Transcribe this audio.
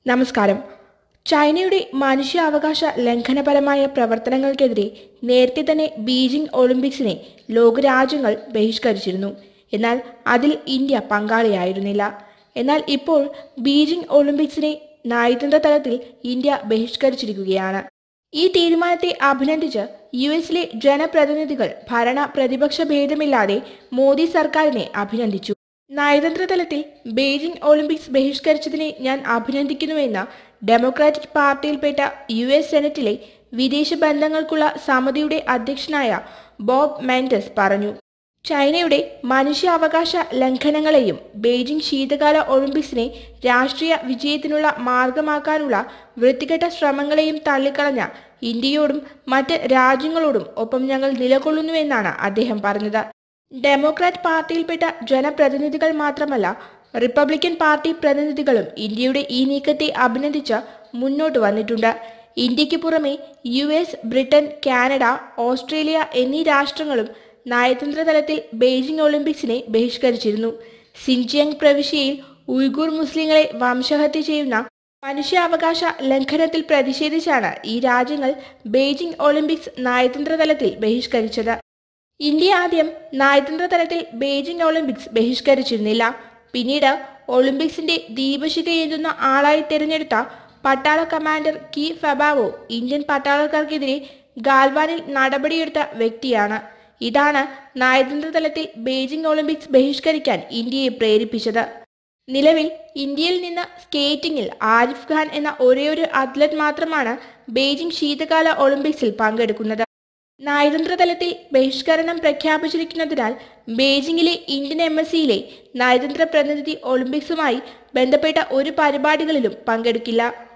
നമസ്കാരം ചൈനയുടെ മനുഷ്യാവകാശ ലംഘനപരമായ പ്രവർത്തനങ്ങൾക്കെതിരെ നേരത്തെ തന്നെ ബീജിംഗ് ഒളിമ്പിക്സിനെ ലോകരാജ്യങ്ങൾ ബഹിഷ്കരിച്ചിരുന്നു എന്നാൽ അതിൽ ഇന്ത്യ പങ്കാളിയായിരുന്നില്ല എന്നാൽ ഇപ്പോൾ ബീജിംഗ് ഒളിമ്പിക്സിനെ നയതന്ത്ര തലത്തിൽ ഇന്ത്യ ബഹിഷ്കരിച്ചിരിക്കുകയാണ് ഈ തീരുമാനത്തെ അഭിനന്ദിച്ച് യു എസിലെ ജനപ്രതിനിധികൾ ഭരണ പ്രതിപക്ഷ ഭേദമില്ലാതെ മോദി സർക്കാരിനെ അഭിനന്ദിച്ചു നയതന്ത്ര തലത്തിൽ ബെയ്ജിംഗ് ഒളിമ്പിക്സ് ബഹിഷ്കരിച്ചതിനെ ഞാൻ അഭിനന്ദിക്കുന്നുവെന്ന് ഡെമോക്രാറ്റിക് പാർട്ടിയിൽപ്പെട്ട യു എസ് സെനറ്റിലെ വിദേശ ബന്ധങ്ങൾക്കുള്ള സമിതിയുടെ അധ്യക്ഷനായ ബോബ് മെൻഡസ് പറഞ്ഞു ചൈനയുടെ മനുഷ്യാവകാശ ലംഘനങ്ങളെയും ബെയ്ജിംഗ് ശീതകാല ഒളിമ്പിക്സിനെ രാഷ്ട്രീയ വിജയത്തിനുള്ള മാർഗമാക്കാനുള്ള വൃത്തികെട്ട ശ്രമങ്ങളെയും തള്ളിക്കളഞ്ഞ ഇന്ത്യയോടും മറ്റ് രാജ്യങ്ങളോടും ഒപ്പം ഞങ്ങൾ നിലകൊള്ളുന്നുവെന്നാണ് അദ്ദേഹം പറഞ്ഞത് ഡെമോക്രാറ്റ് പാർട്ടിയിൽപ്പെട്ട ജനപ്രതിനിധികൾ മാത്രമല്ല റിപ്പബ്ലിക്കൻ പാർട്ടി പ്രതിനിധികളും ഇന്ത്യയുടെ ഈ നീക്കത്തെ അഭിനന്ദിച്ച് മുന്നോട്ട് വന്നിട്ടുണ്ട് ഇന്ത്യക്ക് പുറമെ U S Britain Canada Australia എന്നീ രാഷ്ട്രങ്ങളും നയതന്ത്ര തലത്തിൽ ബെയ്ജിംഗ് ഒളിമ്പിക്സിനെ ബഹിഷ്കരിച്ചിരുന്നു സിൻജിയങ് പ്രവിശ്യയിൽ ഉയ്ഗൂർ മുസ്ലിങ്ങളെ വംശഹത്യ ചെയ്യുന്ന മനുഷ്യാവകാശ ലംഘനത്തിൽ പ്രതിഷേധിച്ചാണ് ഈ രാജ്യങ്ങൾ ബെയ്ജിംഗ് ഒളിമ്പിക്സ് നയതന്ത്ര തലത്തിൽ ബഹിഷ്കരിച്ചത് ഇന്ത്യ ആദ്യം നയതന്ത്ര തലത്തിൽ ബെയ്ജിംഗ് ഒളിമ്പിക്സ് ബഹിഷ്കരിച്ചിരുന്നില്ല പിന്നീട് ഒളിമ്പിക്സിന്റെ ദീപശിഖയേന്തുന്ന ആളായി തിരഞ്ഞെടുത്ത പട്ടാള കമാൻഡർ കി ഫെബാവോ ഇന്ത്യൻ പട്ടാളക്കാർക്കെതിരെ ഗാൽവാനിൽ നടപടിയെടുത്ത വ്യക്തിയാണ് ഇതാണ് നയതന്ത്ര തലത്തിൽ ബെയ്ജിംഗ് ഒളിമ്പിക്സ് ബഹിഷ്കരിക്കാൻ ഇന്ത്യയെ പ്രേരിപ്പിച്ചത് നിലവിൽ ഇന്ത്യയിൽ നിന്ന് സ്കേറ്റിംഗിൽ ആരിഫ് ഖാൻ എന്ന ഒരേയൊരു അത്ലറ്റ് മാത്രമാണ് ബെയ്ജിംഗ് ശീതകാല ഒളിമ്പിക്സിൽ പങ്കെടുക്കുന്നത് നയതന്ത്ര തലത്തിൽ ബഹിഷ്കരണം പ്രഖ്യാപിച്ചിരിക്കുന്നതിനാൽ ബെയ്ജിംഗിലെ ഇന്ത്യൻ എംബസിയിലെ നയതന്ത്ര പ്രതിനിധി ഒളിമ്പിക്സുമായി ബന്ധപ്പെട്ട ഒരു പരിപാടികളിലും പങ്കെടുക്കില്ല